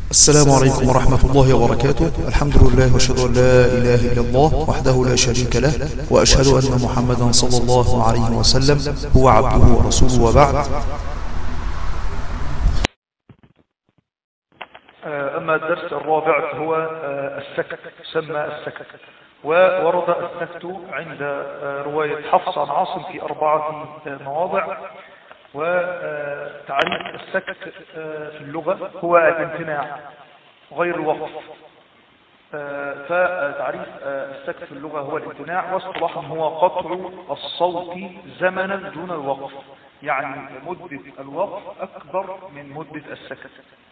السلام عليكم ورحمة الله وبركاته الحمد لله واشهد أن لا إله إلا الله وحده لا شريك له وأشهد أن محمدا صلى الله عليه وسلم هو عبده ورسوله وبعد أما الدرس الرابع هو السكت يسمى السكت وورد السكت عند رواية حفص عن عاصم في أربعة مواضع وتعريف السكت في اللغة هو الامتناع غير الوقف فتعريف السكت في اللغة هو الامتناع واصطلاحا هو قطع الصوت زمنا دون الوقف يعني مدة الوقف أكبر من مدة السكت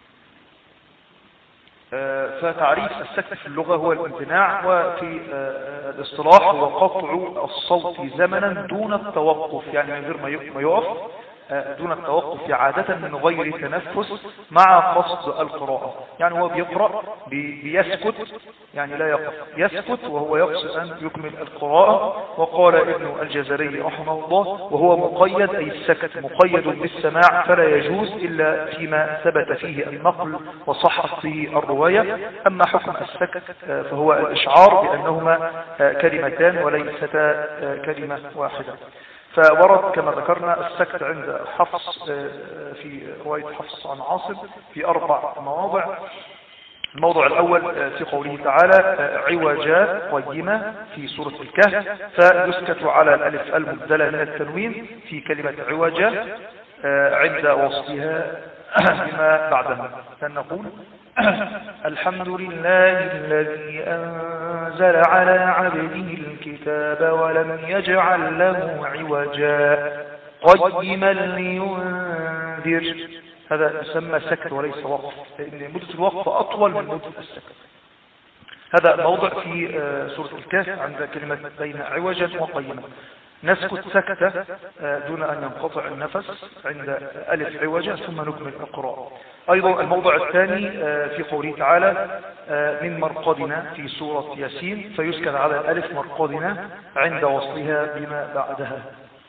فتعريف السكت في اللغة هو الامتناع وفي الاصطلاح هو قطع الصوت زمنا دون التوقف يعني من غير ما يقف دون التوقف عادة من غير تنفس مع قصد القراءة يعني هو بيقرأ بيسكت يعني لا يقف يسكت وهو يقصد أن يكمل القراءة وقال ابن الجزري رحمه الله وهو مقيد أي السكت مقيد بالسماع فلا يجوز إلا فيما ثبت فيه النقل وصحت فيه الرواية أما حكم السكت فهو الإشعار بأنهما كلمتان وليستا كلمة واحدة فورد كما ذكرنا السكت عند حفص في رواية حفص عن عاصم في أربع مواضع الموضع الأول في قوله تعالى عوجا قيمة في سورة الكهف فيسكت على الألف المبدلة من التنوين في كلمة عوجا عند وصفها بما بعدها فنقول الحمد لله الذي أنزل على عبده الكتاب ولم يجعل له عوجا قيما لينذر هذا يسمى سكت وليس وقف لأن مدة الوقف أطول من مدة السكت هذا موضع في سورة الكهف عند كلمة بين عوجا وقيما نسكت سكتة دون أن ينقطع النفس عند ألف عوجة ثم نكمل القراءة أيضا الموضع الثاني في قوله تعالى من مرقدنا في سورة ياسين فيسكت على الألف مرقدنا عند وصلها بما بعدها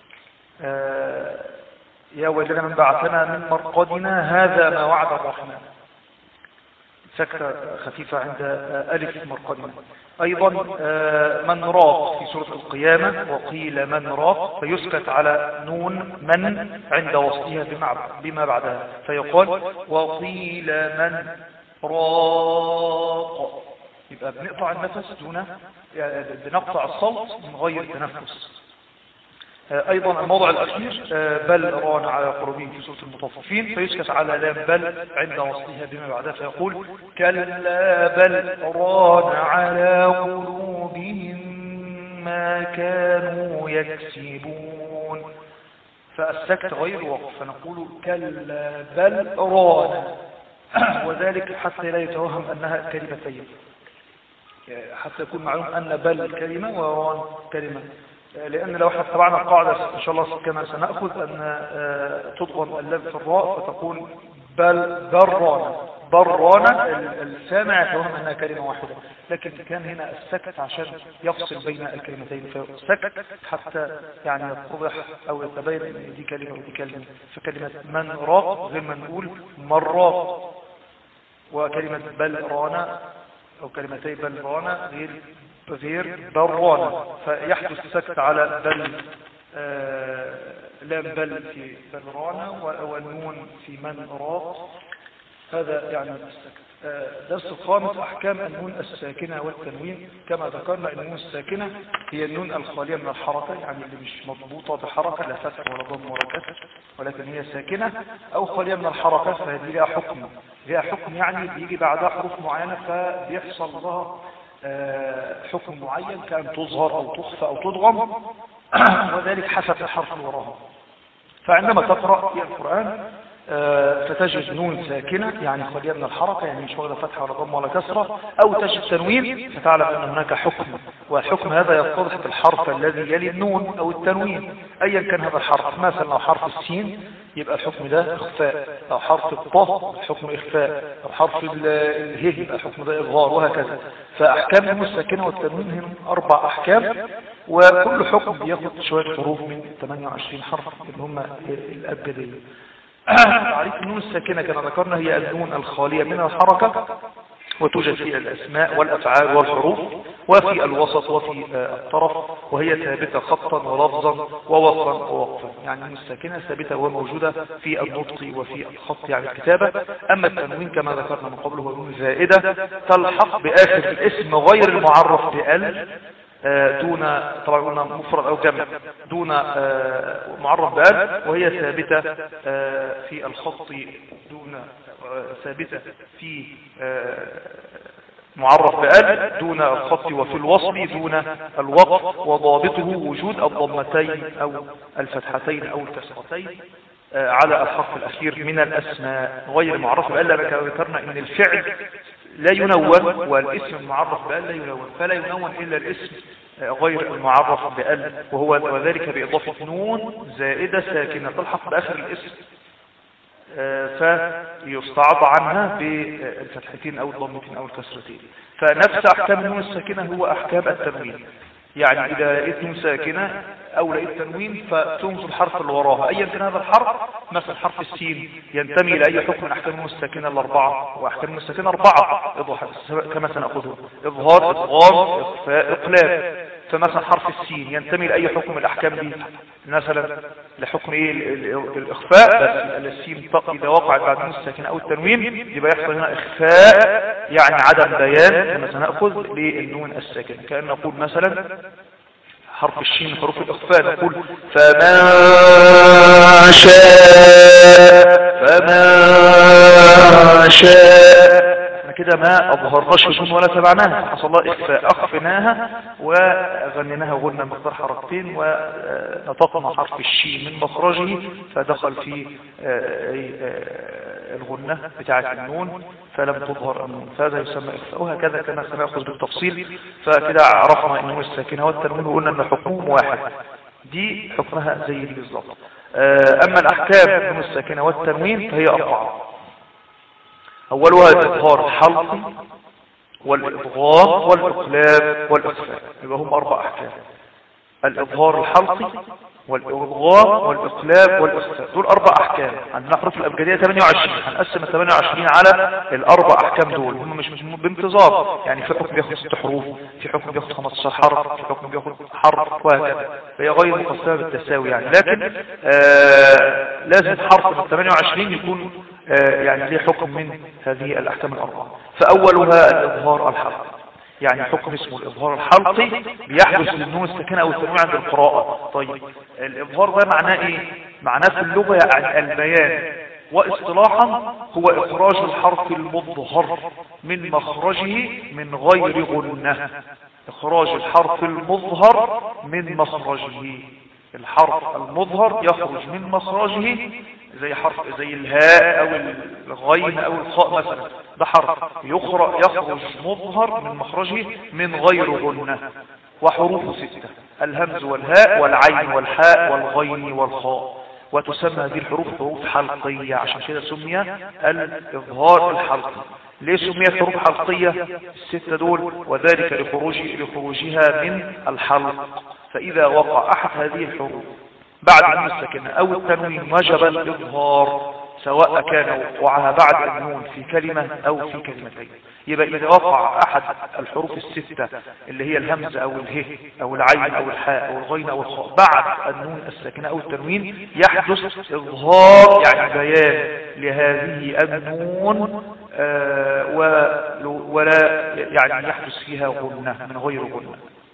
يا ويلنا من بعثنا من مرقدنا هذا ما وعد الرحمن سكتة خفيفة عند ألف مرقدنا أيضا من راق في سورة القيامة وقيل من راق فيسكت على نون من عند وصلها بما بعدها فيقال وقيل من راق يبقى بنقطع النفس دون بنقطع الصوت من غير تنفس أيضا الموضع الأخير بل ران على قلوبهم في سورة المطففين فيسكت على لام بل عند وصلها بما بعدها فيقول كلا بل ران على قلوبهم ما كانوا يكسبون فالسكت غير وقف فنقول كلا بل ران وذلك حتى لا يتوهم أنها كلمتين حتى يكون معلوم أن بل كلمة وران كلمة لأن لو احنا اتبعنا القاعدة إن شاء الله كما سنأخذ أن تضغم اللام في الراء فتكون بل برانا برانا السامع يتوهم أنها كلمة واحدة لكن كان هنا السكت عشان يفصل بين الكلمتين فسكت حتى يعني يتضح أو يتبين أن دي كلمة ودي كلمة فكلمة من راق غير ما نقول من راق وكلمة بل رانا أو كلمتي بل رانا غير غير برانا فيحدث سكت على بل آه لام بل في بلرانا والنون في من راق هذا يعني السكت آه درس الخامس أحكام النون الساكنة والتنوين كما ذكرنا النون الساكنة هي النون الخالية من الحركة يعني اللي مش مضبوطة بحركة لا فتح ولا ضم ولا كسر ولكن هي ساكنة أو خالية من الحركة فهذه لها حكم لها حكم يعني بيجي بعدها حروف معينة فبيحصل لها حكم معين كأن تظهر أو تخفى أو تضغم وذلك حسب الحرف وراها فعندما تقرأ في القرآن فتجد نون ساكنة يعني خالية من الحركة يعني مش واخده فتحة ولا ضم ولا كسرة أو تجد تنوين فتعلم أن هناك حكم والحكم هذا يتضح بالحرف الذي يلي النون أو التنوين أيا كان هذا الحرف مثلا لو حرف السين يبقى الحكم ده إخفاء أو حرف الطه الحكم إخفاء أو حرف الهي يبقى الحكم ده إظهار وهكذا فأحكام النون الساكنة والتنوين هم أربع أحكام وكل حكم بياخد شوية حروف من 28 حرف اللي هم الأبجدية تعريف النون الساكنة كما ذكرنا هي النون الخالية من الحركة وتوجد في الأسماء والأفعال والحروف وفي الوسط وفي الطرف وهي ثابتة خطا ولفظا ووصلا ووقفا يعني النون الساكنة ثابتة وموجودة في النطق وفي الخط يعني الكتابة أما التنوين كما ذكرنا من قبل هو نون زائدة تلحق بآخر الاسم غير المعرف بأل دون طبعا قلنا مفرد او جمع دون معرف بال وهي ثابتة في الخط دون ثابتة في معرف بال دون الخط وفي الوصل دون الوقف وضابطه وجود الضمتين او الفتحتين او الكسرتين على الحرف الاخير من الاسماء غير معرف بال لما ذكرنا ان الفعل لا ينون والاسم المعرف بأل لا ينون فلا ينون إلا الاسم غير المعرف بأل وهو وذلك بإضافة نون زائدة ساكنة تلحق بآخر الاسم فيستعض عنها بالفتحتين أو الضمتين أو الكسرتين فنفس أحكام النون الساكنة هو أحكام التنوين يعني إذا لقيت نون ساكنة أو لقيت تنوين فتنصب الحرف اللي وراها أيا كان هذا الحرف مثلا حرف السين ينتمي إلى أي حكم من أحكام النون الساكنة الأربعة وأحكام النون الساكنة أربعة كما سنأخذه إظهار إضغام إخفاء إقلاب فمثلا حرف السين ينتمي لأي حكم من الأحكام دي مثلا لحكم إيه الإخفاء بس السين إذا وقعت بعد النون الساكنة أو التنوين يبقى يحصل هنا إخفاء يعني عدم بيان كما سنأخذ للنون الساكنة كأن نقول مثلا حرف الشين حروف الإخفاء نقول فما شاء فما شاء كده ما أظهرناش النون ولا تبعناها حصل الله إخفاء أخفناها وغنيناها غنى مقدار حركتين ونطقنا حرف الشين من مخرجه فدخل في الغنة بتاعة النون فلم تظهر النون فهذا يسمى إخفاء وهكذا كما سنأخذ بالتفصيل فكده عرفنا النون الساكنة والتنوين وقلنا أن حكمهم واحد دي حكمها زي بالظبط أما الأحكام النون الساكنة والتنوين فهي أربعة أولها الإظهار الحلقي والإضغام والإقلاب والإخفاء يبقى هم أربع أحكام الإظهار الحلقي والإضغام والإقلاب والإخفاء دول أربع أحكام عندنا حروف الأبجدية 28 هنقسم ال 28 على الأربع أحكام دول هم مش بانتظام يعني في حكم بياخد ست حروف في حكم بياخد 15 حرف في حكم بياخد حرف وهكذا فهي غير مقسمة بالتساوي يعني لكن آه لازم حرف من 28 يكون آه يعني ليه حكم من هذه الأحكام الأربعة فأولها الإظهار الحلقي يعني حكم اسمه الإظهار الحلقي بيحدث للنون الساكنة أو التنوين عند القراءة طيب الإظهار ده معناه إيه؟ معناه في اللغة يعني البيان واصطلاحا هو إخراج الحرف المظهر من مخرجه من غير غنة إخراج الحرف المظهر من مخرجه الحرف المظهر يخرج من مخرجه زي حرف زي الهاء او الغين او الخاء مثلا ده حرف يخرج يخرج مظهر من مخرجه من غير غنة وحروف ستة الهمز والهاء والعين والحاء والغين والخاء وتسمى هذه الحروف حروف حلقية عشان كده سمي الإظهار الحلقي ليه سميت حروف حلقية الستة دول وذلك لخروج لخروجها من الحلق فإذا وقع أحد هذه الحروف بعد النون الساكنة أو التنوين وجب الإظهار سواء كان وقعها بعد النون في كلمة أو في كلمتين يبقى إذا وقع أحد الحروف الستة اللي هي الهمزة أو اله أو العين أو الحاء أو الغين أو الخاء بعد النون الساكنة أو التنوين يحدث إظهار يعني بيان لهذه النون آه ولا يعني يحدث فيها غنة من غير غنة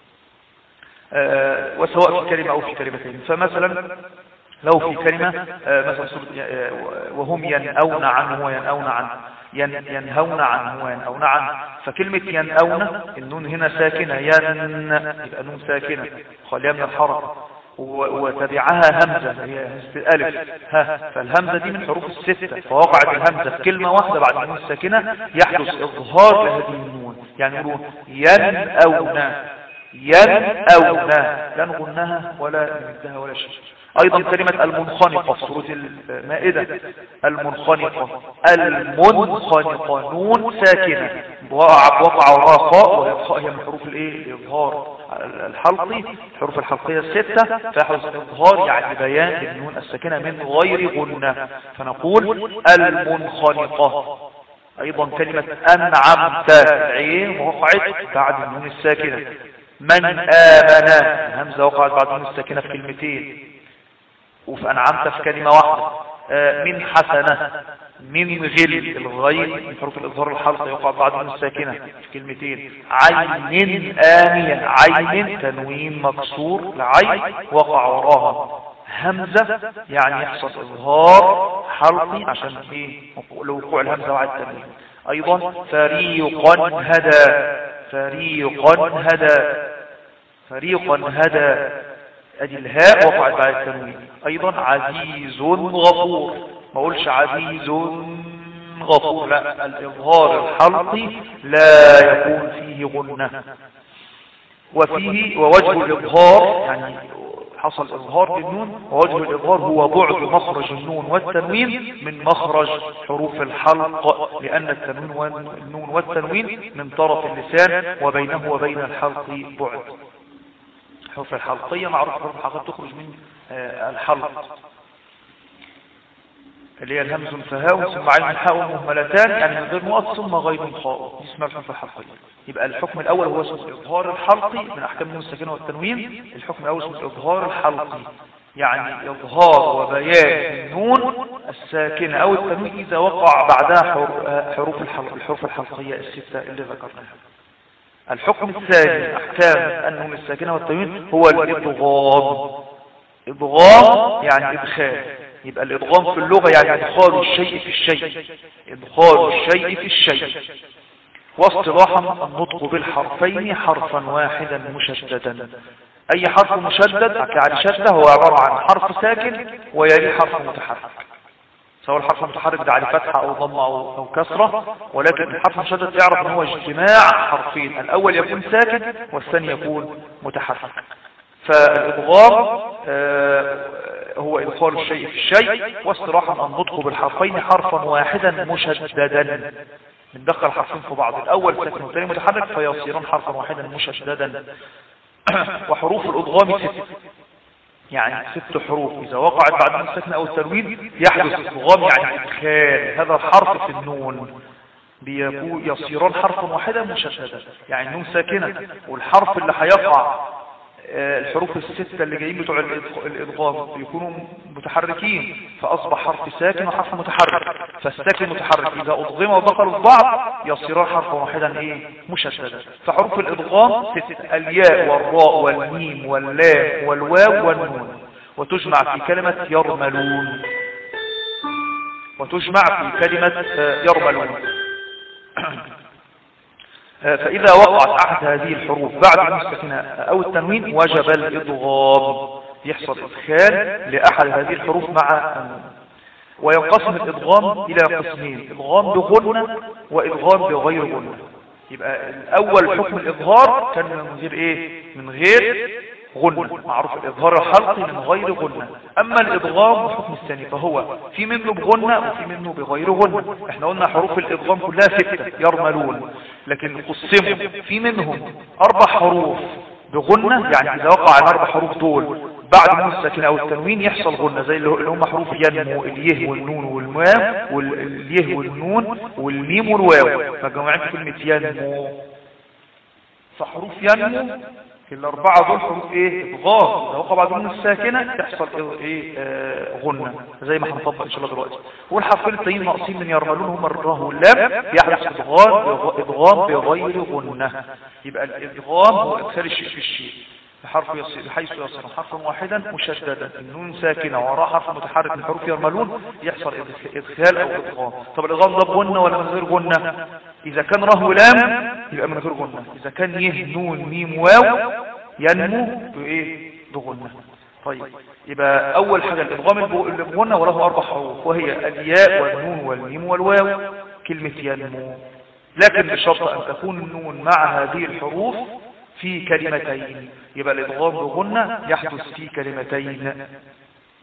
آه وسواء في كلمة أو في كلمتين فمثلا لو في كلمة آه مثلا وهم ينأون عنه وينأون عنه ينهون عنه وينأون عنه فكلمة ينأون النون هنا ساكنة ين يبقى نون ساكنة خالية من الحركة وتبعها همزة هي الألف ها فالهمزة دي من حروف الستة فوقعت الهمزة في كلمة واحدة بعد النون الساكنة يحدث إظهار لهذه النون يعني يقولون ينأون ينأون لا نغنها ولا نمدها ولا شيء أيضا كلمة المنخنقة في سورة المائدة المنخنقة المنخنقة نون ساكنة وقع وقع وراء خاء وهي خاء هي من حروف الايه الإظهار الحلقي الحروف الحلقية الستة فيحدث الإظهار يعني بيان النون الساكنة من غير غنة فنقول المنخنقة أيضا كلمة أنعمت العين وقعت بعد النون الساكنة من آمن الهمزة وقعت بعد النون الساكنة في كلمتين وفي أنعمت في كلمة واحدة آه، من حسنة من غل الغير من حروف الإظهار الحلقة يقع بعد النون الساكنة في كلمتين عين آمية عين تنوين مكسور لعين وقع وراها همزة يعني يحصل إظهار حلقي عشان ايه لوقوع الهمزة وعد التنوين أيضا فريقا هدى فريقا هدى فريقا هدى ادي الهاء وقعت بعد التنوين ايضا عزيز غفور ما اقولش عزيز غفور لا الاظهار الحلقي لا يكون فيه غنة وفيه ووجه الاظهار يعني حصل إظهار للنون ووجه الإظهار هو بعد مخرج النون والتنوين من مخرج حروف الحلق لأن التنوين والنون والتنوين من طرف اللسان وبينه وبين الحلق بعد الحروف الحلقية معروف حروف الحلقية تخرج من آه، الحلق اللي هي الهمز الفهاء ثم عين الحاء مهملتان يعني من غير مؤث ثم غير خاء اسمها الحروف الحلقية يبقى الحكم الأول هو اسمه الإظهار الحلقي من أحكام النون الساكنة والتنوين الحكم الأول اسمه الإظهار الحلقي يعني إظهار وبيان النون الساكنة أو التنوين إذا وقع بعدها آه، حروف الحروف الحلقية الستة اللي ذكرناها الحكم الثاني أحكام النون الساكنة والتنوين هو الإضغام إضغام يعني إدخال يبقى الإضغام في اللغة يعني إدخال الشيء في الشيء إدخال الشيء في الشيء واصطلاحا النطق بالحرفين حرفا واحدا مشددا أي حرف مشدد يعني شدة هو عبارة عن حرف ساكن ويلي حرف متحرك سواء الحرف المتحرك ده على فتحة أو ضمة أو, أو كسرة ولكن الحرف المشدد تعرف أن هو اجتماع حرفين الأول يكون ساكن والثاني يكون متحرك فالإضغام آه هو إدخال الشيء في الشيء واستراحا النطق بالحرفين حرفا واحدا مشددا ندخل حرفين في بعض الأول ساكن والثاني متحرك فيصيران حرفا واحدا مشددا وحروف الإضغام ست يعني ست حروف إذا وقعت بعد السكن أو التنوين يحدث إضغام يعني إدخال هذا الحرف في النون يصيران حرفا واحدا مشددا يعني النون ساكنة والحرف اللي هيقع آه، الحروف الستة اللي جايين بتوع الإضغام بيكونوا متحركين فأصبح حرف ساكن وحرف متحرك فالساكن متحرك إذا أضغم ودخلوا في بعض يصيران حرفا واحدا إيه مشددا فحروف الإضغام ستة الياء والراء والميم واللام والواو والنون وتجمع في كلمة يرملون وتجمع في كلمة آه، يرملون فإذا وقعت أحد هذه الحروف بعد المستثنى أو التنوين وجب الإضغام يحصل إدخال لأحد هذه الحروف مع وينقسم الإضغام إلى قسمين إضغام بغنة وإضغام بغير غنة يبقى الأول حكم الإظهار كان من غير إيه من غير غنة معروف الإظهار الحلقي من غير غنة أما الإضغام الحكم الثاني فهو في منه بغنة وفي منه بغير غنة احنا قلنا حروف الإضغام كلها ستة يرملون لكن قسموا في منهم أربع حروف بغنة يعني إذا وقع الأربع حروف دول بعد نون الساكنة أو التنوين يحصل غنة زي اللي هم حروف ينمو اليه والنون والمام واليه والنون والميم والواو فجمعين كلمة ينمو فحروف ينمو الأربعة دول حروف إيه غاء إذا وقع بعد النون الساكنة تحصل إيه آه غنة زي ما هنطبق إن شاء الله دلوقتي والحرفين التانيين ناقصين من يرملون هم الراه واللام يحدث إدغام إدغام بغير غنة يبقى الإدغام هو إدخال الشيء في الشيء بحرف يصير بحيث يصير حرفا واحدا مشددا النون ساكنة وراء حرف متحرك من حروف يرملون يحصل إدخال أو إدغام طب الإدغام ده بغنة ولا من غير غنة إذا كان ره لام يبقى من غير غنة إذا كان يه نون ميم واو ينمو بإيه بغنة طيب يبقى أول حاجة الإدغام بغنة وله أربع حروف وهي الياء والنون والميم والواو كلمة ينمو لكن بشرط أن تكون النون مع هذه الحروف في كلمتين يبقى الإدغام بغنة يحدث في كلمتين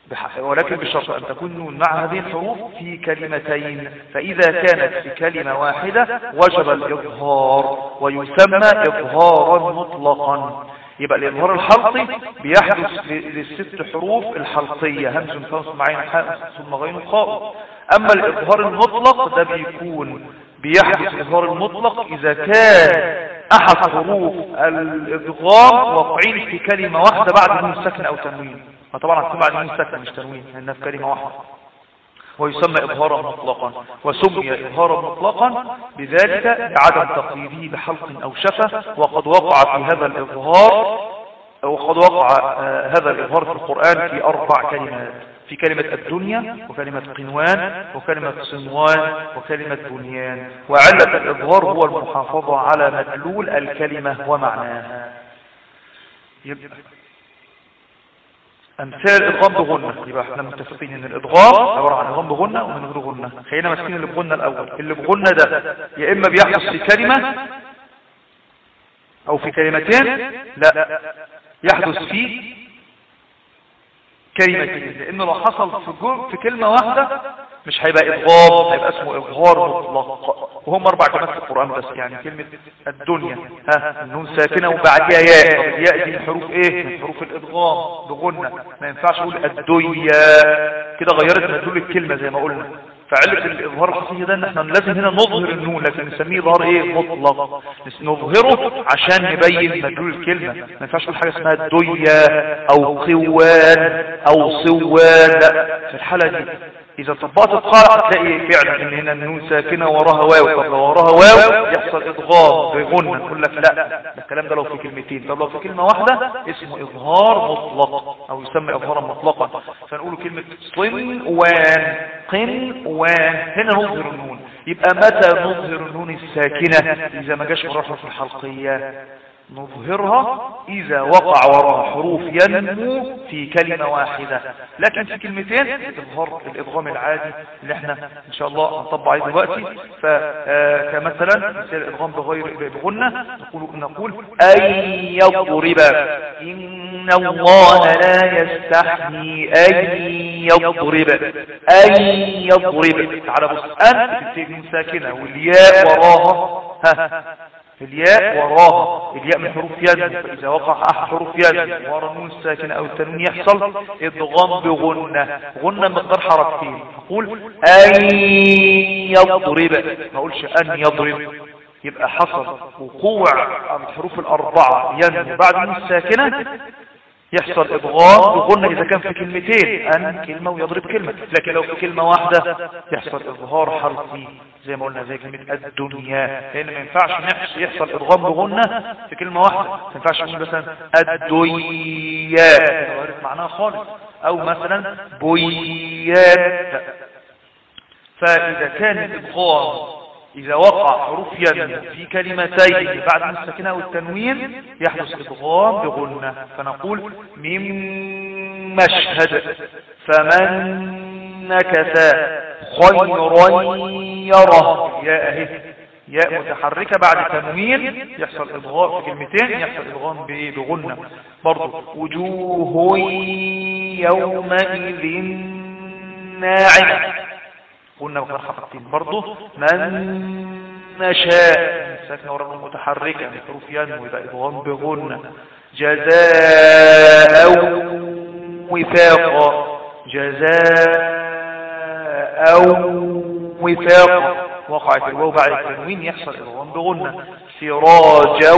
بح- ولكن بشرط أن تكون نون مع هذه الحروف في كلمتين فإذا كانت في كلمة واحدة وجب الإظهار ويسمى إظهارا مطلقا يبقى الإظهار الحلقي بيحدث ل- للست حروف الحلقية همز فوس معين حاء ثم غين قاء أما الإظهار المطلق ده بيكون بيحدث الإظهار المطلق إذا كان أحد حروف الإضغام واقعين في كلمة واحدة بعد نون سكن أو تنوين وطبعا هتكون بعد نون سكن مش تنوين لأنها في كلمة واحدة ويسمى إظهارا مطلقا وسمي إظهارا مطلقا بذلك لعدم تقييده بحلق أو شفة وقد وقع في هذا الإظهار وقد وقع آه، هذا الإظهار في القرآن في أربع كلمات في كلمة الدنيا وكلمة قنوان وكلمة صنوان وكلمة بنيان وعلة الإظهار هو المحافظة على مدلول الكلمة ومعناها يبقى أمثال الإدغام بغنة يبقى احنا متفقين إن الإدغام عبارة عن إدغام بغنة ومن غير غنة خلينا ماسكين اللي بغنة الأول اللي بغنة ده يا إما بيحدث في كلمة أو في كلمتين لا يحدث في كلمتين لأنه لو حصل في, جو في كلمة واحدة مش هيبقى إضغام هيبقى اسمه إظهار مطلق وهم أربع كلمات في القرآن بس يعني كلمة الدنيا ها النون ساكنة وبعدها ياء طب الياء دي من حروف إيه من حروف الإضغام بغنة ما ينفعش أقول الدنيا كده غيرت مدلول الكلمة زي ما قلنا فعلة الإظهار الحقيقي ده ان احنا لازم هنا نظهر النون لكن نسميه ظهر ايه مطلق نس- نظهره عشان نبين مدلول الكلمة ما ينفعش نقول حاجة اسمها الدنيا او قوان او صوان لا في الحالة دي اذا طبقت القاعدة هتلاقي فعلا ان هنا النون ساكنة وراها واو طب لو وراها واو يحصل اضغام بغنة نقول لك لا ده الكلام ده لو في كلمتين طب لو في كلمة واحدة اسمه اظهار مطلق او يسمى اظهارا مطلقا فنقول كلمة صنوان قنوان هنا نظهر النون يبقى متى نظهر النون الساكنة اذا ما جاش وراها حرف الحلقية نظهرها إذا وقع وراء حروف ينمو في كلمة واحدة لكن في كلمتين الإظهار الإضغام العادي اللي احنا إن شاء الله هنطبق عليه دلوقتي فكمثلا مثال الإضغام بغير بغنة نقول نقول أن يضرب إن الله لا يستحيي أن يضرب أن يضرب تعالى بص أن بتبتدي ساكنة والياء وراها ها الياء وراها الياء من حروف يد فإذا وقع أحد حروف يد ورا النون الساكنة أو التنوين يحصل إضغام بغنة غنة مقدار حركتين أقول أن يضرب ما أقولش أن يضرب يبقى حصل وقوع الحروف الأربعة ينمو بعد النون الساكنة يحصل إضغام بغنة إذا كان في كلمتين أن كلمة ويضرب كلمة لكن لو في كلمة واحدة يحصل إظهار حرفي زي ما قلنا زي كلمة الدنيا لأن ما ينفعش نحس- يحصل إضغام بغنة في كلمة واحدة ما ينفعش نقول مثلا الدنيا غيرت معناها خالص أو مثلا بويات لا. فإذا كان الإضغام إذا وقع حروف يد في كلمتين بعد السكنة والتنوين يحدث إضغام بغنة فنقول من مشهد فمن نكث خيرا يره يا أهي ياء متحركة بعد تنوين يحصل إضغام في كلمتين يحصل إضغام بإيه؟ بغنة برضو وجوه يومئذ ناعمة قلنا بقدر حركتين برضه من نشاء ساكنة ورا المتحركة من حروف ينمو يبقى إضغام بغنة جزاء وفاقا جزاء وفاقا وقعت الواو بعد التنوين يحصل إضغام بغنة سراجا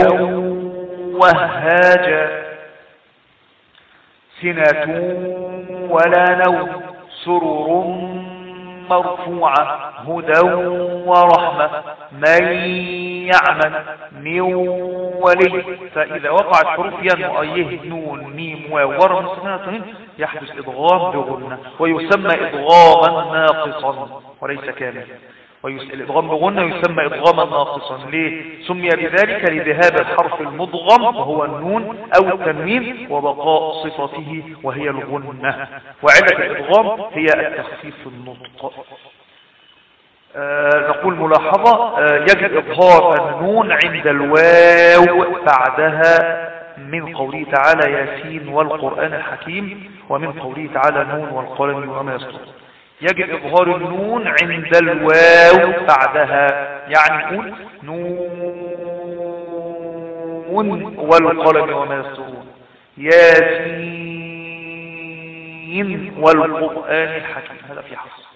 وهاجا سنة ولا نوم سرر مرفوعة هدى ورحمة من يعمل من ولي فإذا وقعت حروف ينمو أيه نون ميم واو ورا مستثنى يحدث إضغام بغنة ويسمى إضغاما ناقصا وليس كاملا ويس... الإضغام بغنة يسمى إضغاما ناقصا ليه؟ سمي بذلك لذهاب الحرف المضغم وهو النون أو التنوين وبقاء صفته وهي الغنة وعلة الإضغام هي التخفيف في النطق آه نقول ملاحظة آه يجب إظهار النون عند الواو بعدها من قوله تعالى ياسين والقرآن الحكيم ومن قوله تعالى نون والقلم وما يسطر يجب إظهار النون عند الواو بعدها يعني نقول نون والقلم وما يسطرون ياسين والقرآن الحكيم هذا في حصر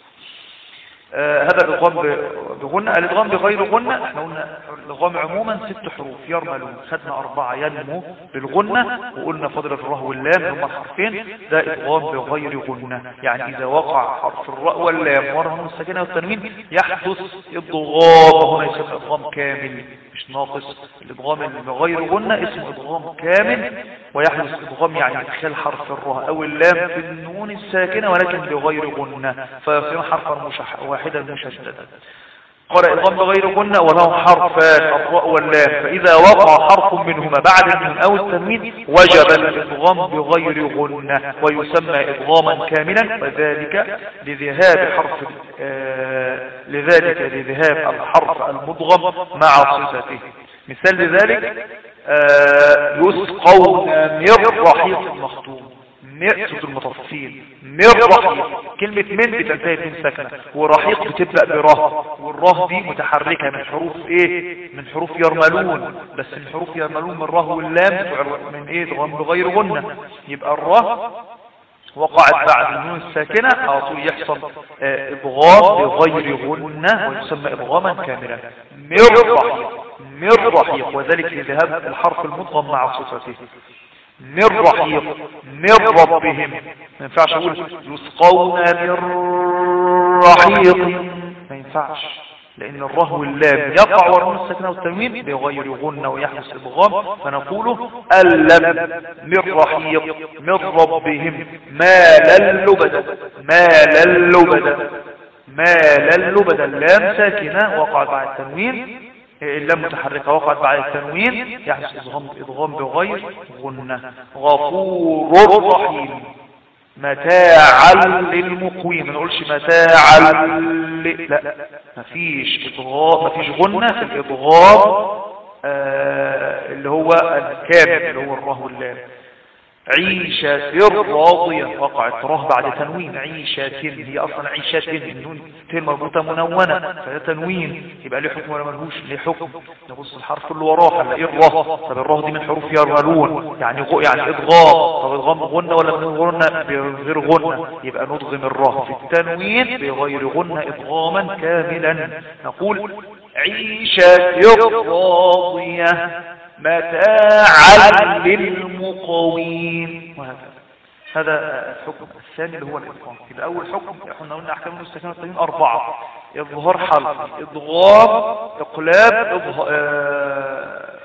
آه هذا الإضغام بغنى الإضغام بغير غنى احنا قلنا الإضغام عموما ست حروف يرملون خدنا أربعة ينمو بالغنى وقلنا فضل الراء واللام هما الحرفين ده إضغام بغير غنى يعني إذا وقع حرف الراء واللام ورهم السكينة والتنوين يحدث إضغام هنا يسمى إضغام كامل مش ناقص الإضغام بغير غنى اسمه إضغام كامل ويحدث إضغام يعني إدخال حرف الراء أو اللام في النون الساكنة ولكن بغير غنى فيصير حرفا مشح واحدا مشددا قال إضغام بغير غنى وله حرفان الراء واللام فإذا وقع حرف منهما بعد النون أو التنوين وجب الإضغام بغير غنى ويسمى إضغاما كاملا وذلك لذهاب حرف آه لذلك لذهاب الحرف المضغم مع صفته مثال لذلك آه يسقون من رحيق مختوم صوت المطفين من رحيق كلمة من بتنتهي من سكنة ورحيق بتبدأ براه والراه دي متحركة من حروف ايه من حروف يرملون بس من حروف يرملون من راه واللام من ايه بغير غنة يبقى الراه وقعت بعد النون الساكنة على طول يحصل إضغام بغير غنة ويسمى إضغاما كاملا من رحيق من رحيق وذلك لذهاب الحرف المضغم مع صفته من رحيق من ربهم ما ينفعش اقول يسقون من رحيق ما ينفعش لان الره واللام يقع ورون السكنه والتنوين بغير غنه ويحدث ادغام فنقول اللم من رحيق من ربهم مال اللبد مال اللبد مال اللبد اللام ساكنه وقعت بعد التنوين اللام متحركة وقعت بعد التنوين يحدث إضغام إضغام بغير غنة غفور رحيم متاعا للمقوين ما نقولش متاعا ل... لا مفيش إضغام مفيش غنة في الإضغام آه اللي هو الكامل اللي هو الره واللام عيشة راضية وقعت راه بعد تنوين عيشة هي أصلا عيشة النون تين مربوطة منونة فده تنوين يبقى ليه حكم ولا ملهوش ليه حكم نبص الحرف اللي وراه هنلاقيه الراه طب الراه دي من حروف يرملون يعني غو يعني إضغام طب إضغام غنة ولا من غنة بغير غنة يبقى ندغم الراه في التنوين بغير غنة إضغاما كاملا نقول عيشة راضية متاعا للمقوين وهكذا هذا الحكم الثاني اللي هو الإضغام يبقى أول حكم احنا قلنا أحكام المستكنة الطيبين أربعة إظهار حلق إضغام إقلاب إضغ... آه...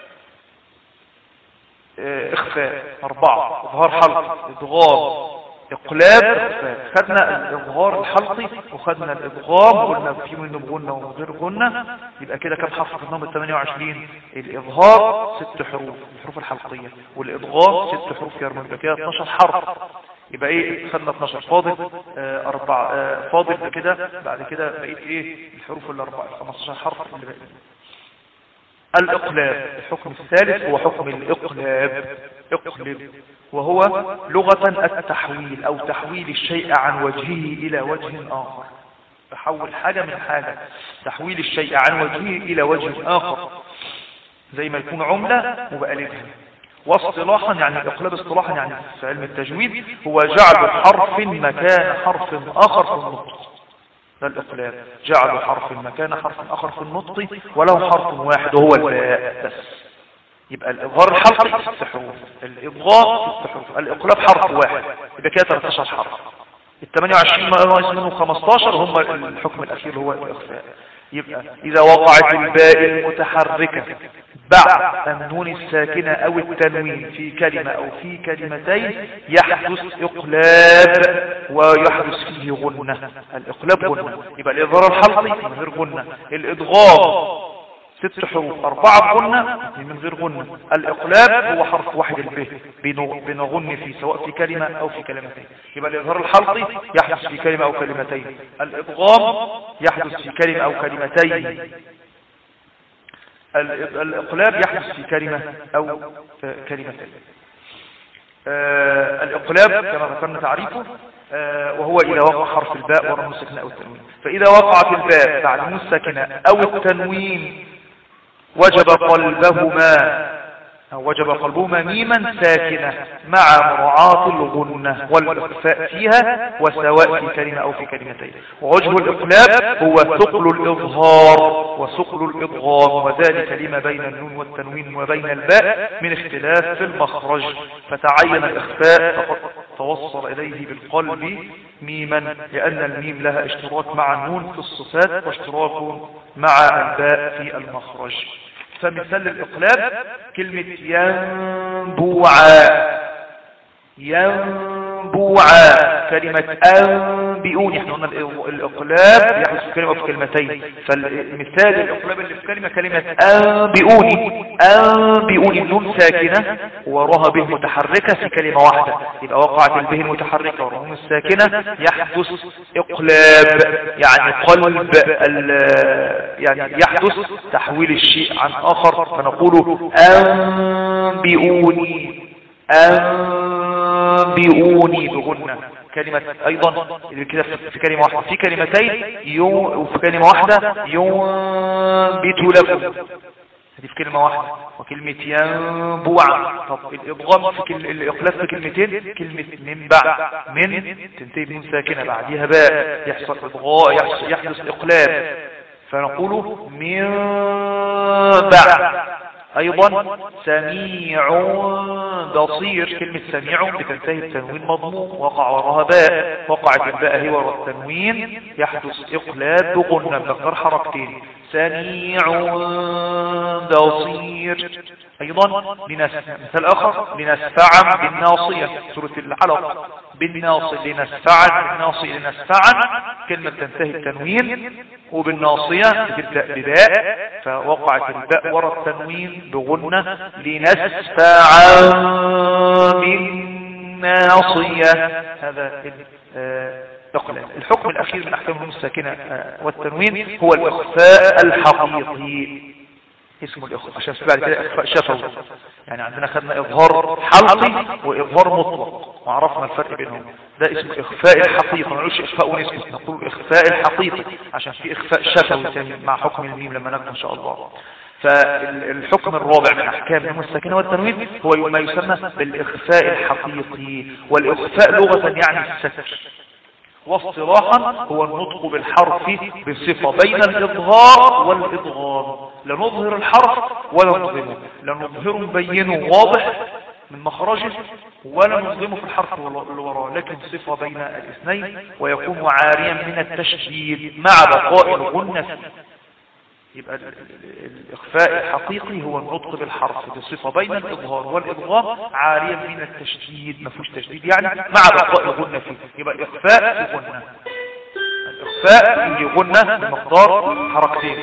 آه... إخفاء أربعة إظهار حلق إضغام إقلاب إخفاء خدنا الإظهار الحلقي وخدنا الإضغام قلنا في منه بغنة ومن غير غنة يبقى كده كم حرف في النمبر 28 الإظهار ست حروف الحروف الحلقية والإضغام ست حروف يرمون يبقى كده 12 حرف يبقى ايه خدنا 12 فاضل آه أربعة آه فاضل كده بعد كده بقيت ايه الحروف الأربعة 15 حرف اللي بقيت الإقلاب الحكم الثالث هو حكم الإقلاب اقلب وهو لغة التحويل أو تحويل الشيء عن وجهه إلى وجه آخر تحول حاجة من حاجة تحويل الشيء عن وجهه إلى وجه آخر زي ما يكون عملة وبقلبها واصطلاحا يعني الإقلاب اصطلاحا يعني في علم التجويد هو جعل حرف مكان حرف آخر في النطق ده الإقلاب جعل حرف مكان حرف آخر في النطق وله حرف واحد وهو الباء بس يبقى الإظهار الحلقي ست حروف الإضغاء ست حروف الإقلاب حرف واحد يبقى كده 13 حرف ال 28 ناقص منهم 15 هم الحكم الأخير هو الإخفاء يبقى إذا وقعت الباء المتحركة بعد النون الساكنة أو التنوين في كلمة أو في كلمتين يحدث إقلاب ويحدث فيه غنة الإقلاب غنة يبقى الإظهار الحلقي من غير غنة الإضغام ست حروف أربعة غنة من غير غنة الإقلاب هو حرف واحد البه بنغن فيه سواء في كلمة أو في كلمتين يبقى الإظهار الحلقي يحدث في كلمة أو كلمتين الإضغام يحدث في كلمة أو كلمتين ال- الإقلاب يحدث في كلمة أو آه، كلمتين آه، الإقلاب كما ذكرنا تعريفه آه، وهو إذا وقع حرف الباء والنون الساكنة أو التنوين فإذا وقعت الباء بعد النون الساكنة أو التنوين وجب قلبهما أو وجب قلبهما ميما ساكنة مع مراعاة الغنة والإخفاء فيها وسواء في كلمة أو في كلمتين ووجه الإقلاب هو ثقل الإظهار وثقل الإضغام وذلك لما بين النون والتنوين وبين الباء من اختلاف في المخرج فتعين الإخفاء فقد توصل إليه بالقلب ميما لأن الميم لها اشتراك مع النون في الصفات واشتراك مع الباء في المخرج فمثال الإقلاب كلمة ينبوعا ينبوعا كلمة أنبئوني احنا قلنا الإ- الإقلاب يحدث في كلمة وفي كلمتين فالمثال الإقلاب اللي في كلمة كلمة أنبئوني أنبئوني النون ساكنة وراها به متحركة في كلمة واحدة يبقى وقعت البه المتحركة وراها النون الساكنة يحدث إقلاب يعني قلب ال- يعني يحدث تحويل الشيء عن آخر فنقول أنبئوني أنبئوني بغنة كلمة أيضا كده في كلمة واحدة في كلمتين يو وفي كلمة واحدة ينبت لكم هذه في كلمة واحدة وكلمة ينبوع طب الإضغام في كل... الإقلاف في كلمتين كلمة منبع من تنتهي بنون ساكنة بعديها باء يحصل إضغاء يحصل, يحدث إقلاب فنقول منبع أيضا سميع بصير كلمة سميع بتنتهي بتنوين مضموم وقع وراها باء وقعت الباء هي وراء التنوين يحدث إقلاب بغنة بمقدار حركتين سميع بصير أيضا لنس... مثال آخر لنسفعا بالناصية سورة العلق بالناصية لنسفعا بالناصية لنسفعا كلمة تنتهي التنوين وبالناصية بتبدأ بباء فوقعت الباء وراء التنوين بغنة لنسفعا بالناصية هذا ال- آه، الإقلال. الحكم الأخير من أحكام النون الساكنة آه، والتنوين هو الإخفاء الحقيقي اسمه الإخفاء عشان في بعد كده إخفاء شفوي يعني عندنا خدنا إظهار حلقي وإظهار مطلق وعرفنا الفرق بينهم ده اسمه إخفاء الحقيقي ما نقولش إخفاء ونسبة نقول إخفاء الحقيقي عشان في إخفاء شفوي تاني مع حكم الميم لما نقرأ إن شاء الله فالحكم الرابع من أحكام النون الساكنة والتنوين هو ما يسمى بالإخفاء الحقيقي والإخفاء لغة يعني الستر واصطلاحا هو النطق بالحرف بصفة بين الإظهار والإضغام لا نظهر الحرف ولا نظلمه لا نظهره مبينه واضح من مخرجه ولا نظلمه في الحرف اللي وراه لكن صفة بين الاثنين ويكون عاريا من التشديد مع بقاء الغنة فيه يبقى ال- ال- الإخفاء الحقيقي هو النطق بالحرف بصفة بين الإظهار والإضغام عاريا من التشديد ما فيهوش تشديد يعني مع بقاء الغنة فيه يبقى الإخفاء في غنة الإخفاء في غنة بمقدار حركتين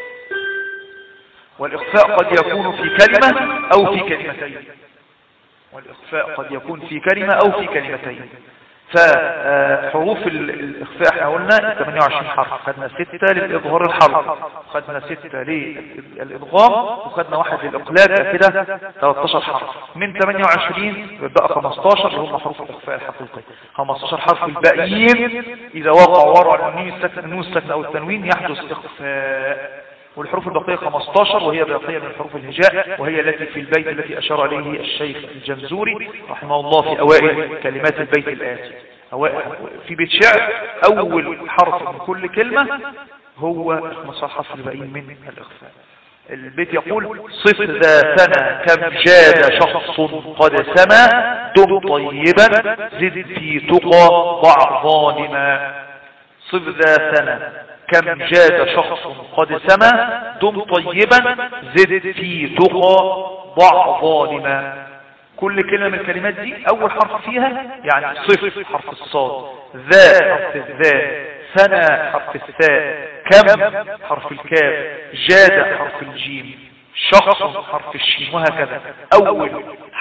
والإخفاء قد يكون في كلمة أو في كلمتين والإخفاء قد يكون في كلمة أو في كلمتين فحروف ال- الإخفاء احنا قلنا 28 حرف خدنا ستة للإظهار الحرف خدنا ستة للإضغام وخدنا واحد للإقلاب ده كده 13 حرف من 28 بقى 15 اللي هم حروف الإخفاء الحقيقي 15 حرف الباقيين إذا وقع وراء النون الساكنة النون الساكنة أو التنوين يحدث إخفاء والحروف الباقية 15 وهي باقية من حروف الهجاء وهي التي في البيت التي أشار إليه الشيخ الجمزوري رحمه الله في أوائل كلمات البيت الآتي أوائل في بيت شعر أول حرف من كل كلمة هو 15 حرف الباقيين من الإخفاء البيت يقول صف ذا سنة كم جاد شخص قد سما دم طيبا زد في تقى ضع ظالما صف ذا سنة كم جاد شخص قد سما دم طيبا زد في تقى ضع ظالما كل كلمة من الكلمات دي أول حرف فيها يعني صف حرف الصاد ذا حرف الذا سنة حرف الثاء كم حرف الكاف جاد حرف الجيم شخص حرف الشين وهكذا أول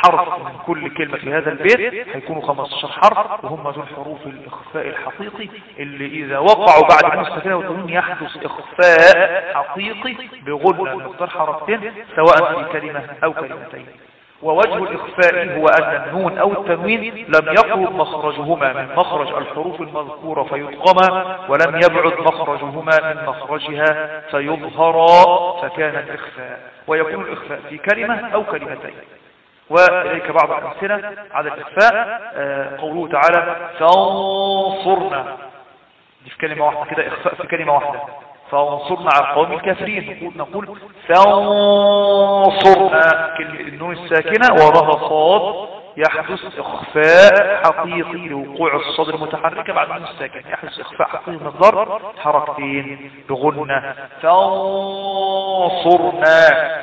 حرف من كل كلمة في هذا البيت هيكونوا 15 حرف وهم دول حروف الإخفاء الحقيقي اللي إذا وقعوا بعد النون الساكنة والتنوين يحدث إخفاء حقيقي بغنى مقدار حركتين سواء في كلمة أو كلمتين ووجه الإخفاء هو أن النون أو التنوين لم يقرب مخرجهما من مخرج الحروف المذكورة فيدغما ولم يبعد مخرجهما من مخرجها فيظهرا فكان الإخفاء ويكون الإخفاء في كلمة أو كلمتين وإليك بعض الأمثلة على الإخفاء آه، قوله تعالى فانصرنا دي في كلمة واحدة كده إخفاء في كلمة واحدة فانصرنا على القوم الكافرين نقول نقول فانصرنا كلمة النون الساكنة وراها صاد يحدث إخفاء حقيقي لوقوع الصاد المتحركة بعد النون الساكنة يحدث إخفاء حقيقي مقدار حركتين بغنة فانصرنا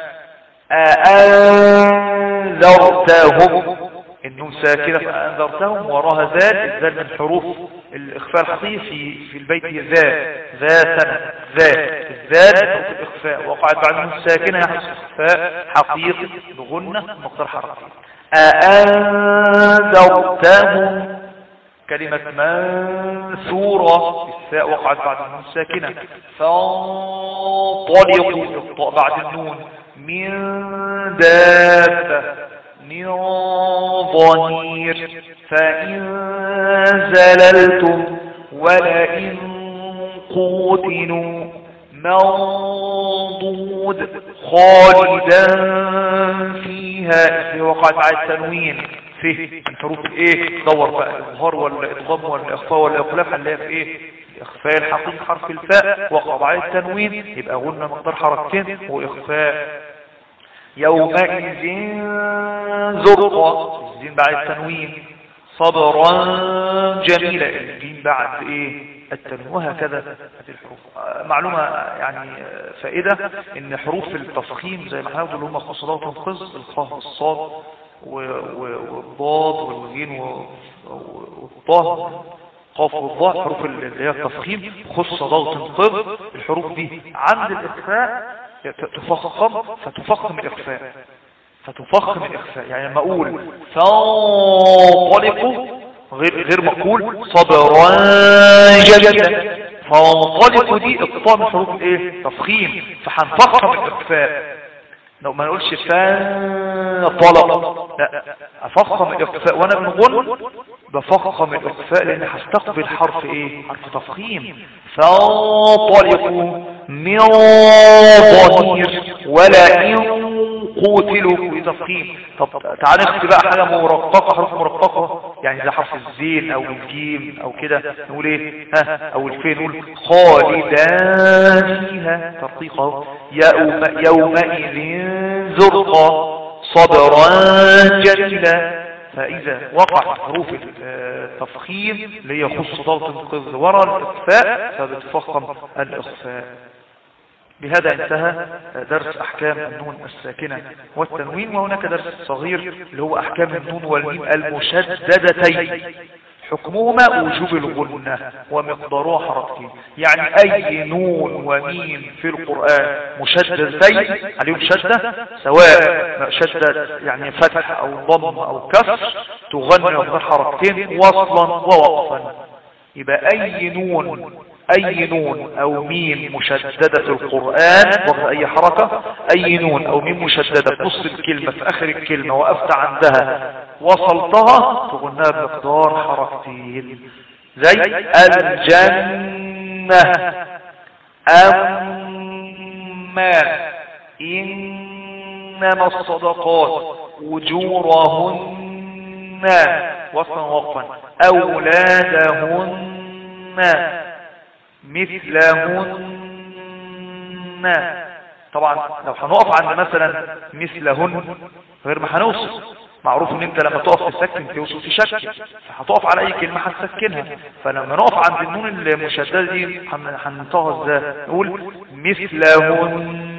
أأنذرتهم النون ساكنة فأنذرتهم وراها ذات الذات من حروف الإخفاء الحقيقي في في البيت ذا ذا سنة ذا الذات حروف الإخفاء وقعت بعد النون الساكنة يحدث إخفاء حقيقي بغنة مقدار حركتين أأنذرتهم كلمة منثورة الثاء وقعت بعد النون الساكنة فانطلقوا الطاء بعد النون من دابة من ضنير فإن زللتم ولئن قوتلوا منضود خالدا فيها في وقعت على التنوين فيه الحروف ايه دور بقى الظهار والادغام والاخفاء والاقلاب هنلاقي في ايه اخفاء الحقيقي حرف الفاء وقع على التنوين يبقى قلنا مقدار حركتين واخفاء يومئذ زرقا الزين بعد التنوين صبرا جميلا الجيم بعد ايه التنوين وهكذا هذه الحروف آه، معلومة يعني آه، فائدة ان حروف التفخيم زي ما هنقول هم خصلات الخز الخاء والصاد و- و- والضاد والغين و- و- والطاء قاف والضاء حروف اللي هي التفخيم خص ضغط قض الحروف دي عند الإخفاء تفخم فتفخم الإخفاء فتفخم الإخفاء يعني لما أقول فانطلقوا غير غير مقول صبرا جدا فانطلقوا دي الطاء من حروف الايه تفخيم فهنفخم الإخفاء لو ما نقولش فانطلق لا افخم الاخفاء وانا بنغن بفخم الاخفاء لان هستقبل حرف ايه حرف تفخيم فانطلقوا من ضمير ولا ان قوتلوا في تفخيم طب تعال نخفي بقى حاجه مرققه حروف مرققه يعني زي حرف الزين او الجيم او كده نقول ايه ها او الفين نقول خالدان فيها ترقيقه يوم يومئذ زرقا صبرا جميلا فإذا وقع حروف التفخيم اللي هي خص ضغط القذ وراء الإخفاء فبتفخم الإخفاء بهذا انتهى درس أحكام النون الساكنة والتنوين وهناك درس صغير اللي هو أحكام النون والميم المشددتين حكمهما وجوب الغنة ومقدارها حركتين يعني أي نون وميم في القرآن مشددتين عليهم شدة سواء شدة يعني فتح أو ضم أو كسر تغنى مقدار حركتين وصلا ووقفا يبقى أي نون أي نون أو ميم مشددة في القرآن وقت أي حركة أي نون أو ميم مشددة في نص الكلمة في آخر الكلمة وقفت عندها وصلتها تغنها بمقدار حركتين زي الجنة أما إنما الصدقات أجورهن وصلا وقفا أولادهن مثلهن طبعا لو هنقف عند مثلا مثلهن غير ما هنوصل معروف ان انت لما تقف تسكن توصل في شك فهتقف على اي كلمة هتسكنها فلما نقف عند النون المشددة دي هننطقها ازاي نقول مثلهن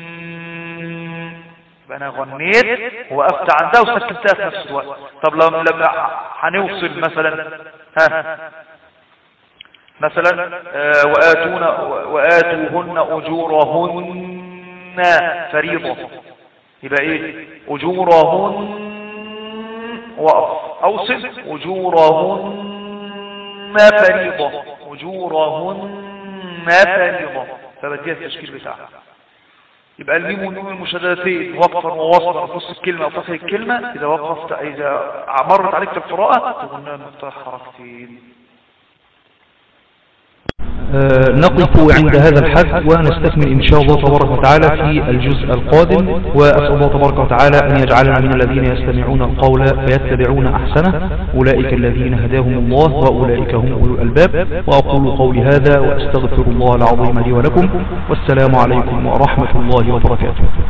انا غنيت وقفت عندها وسكنتها في نفس الوقت طب لما لما هنوصل مثلا ها مثلا آه وآتون وآتوهن أجورهن فريضة يبقى ايه أجورهن وقف أوصل أجورهن فريضة أجورهن فريضة فبديها التشكيل بتاعها يبقى الميم والنون المشددتين وقفا ووصلا في نص الكلمة أو في الكلمة إذا وقفت إذا مرت عليك في القراءة تقولنا مفتاح حركتين آه، نقف عند هذا الحد ونستكمل إن شاء الله تبارك وتعالى في الجزء القادم وأسأل الله تبارك وتعالى أن يجعلنا من الذين يستمعون القول فيتبعون أحسنه أولئك الذين هداهم الله وأولئك هم أولو الألباب وأقول قولي هذا وأستغفر الله العظيم لي ولكم والسلام عليكم ورحمة الله وبركاته